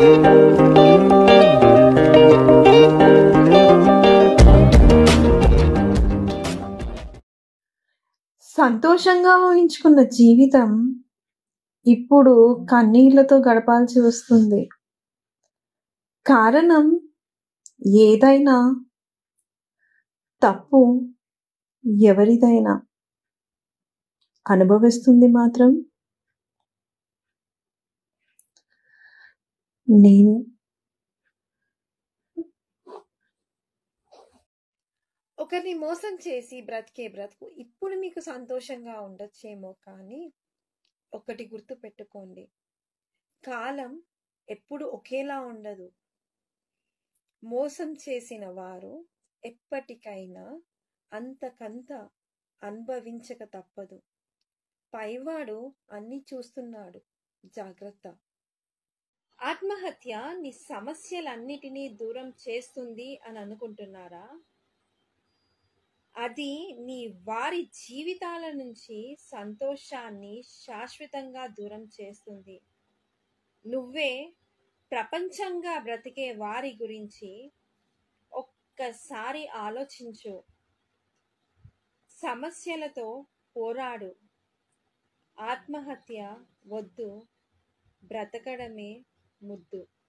సంతోషంగా ఊహించుకున్న జీవితం ఇప్పుడు కన్నీళ్లతో గడపాల్సి వస్తుంది కారణం ఏదైనా తప్పు ఎవరిదైనా అనుభవిస్తుంది మాత్రం నేను ఒకరిని మోసం చేసి బ్రతికే బ్రతుకు ఇప్పుడు మీకు సంతోషంగా ఉండొచ్చేమో కానీ ఒకటి గుర్తు పెట్టుకోండి కాలం ఎప్పుడు ఒకేలా ఉండదు మోసం చేసిన వారు ఎప్పటికైనా అంతకంత అనుభవించక తప్పదు పైవాడు అన్ని చూస్తున్నాడు జాగ్రత్త ఆత్మహత్య నీ సమస్యలన్నిటినీ దూరం చేస్తుంది అని అనుకుంటున్నారా అది నీ వారి జీవితాల నుంచి సంతోషాన్ని శాశ్వతంగా దూరం చేస్తుంది నువ్వే ప్రపంచంగా బ్రతికే వారి గురించి ఒక్కసారి ఆలోచించు సమస్యలతో పోరాడు ఆత్మహత్య వద్దు బ్రతకడమే ముద్దు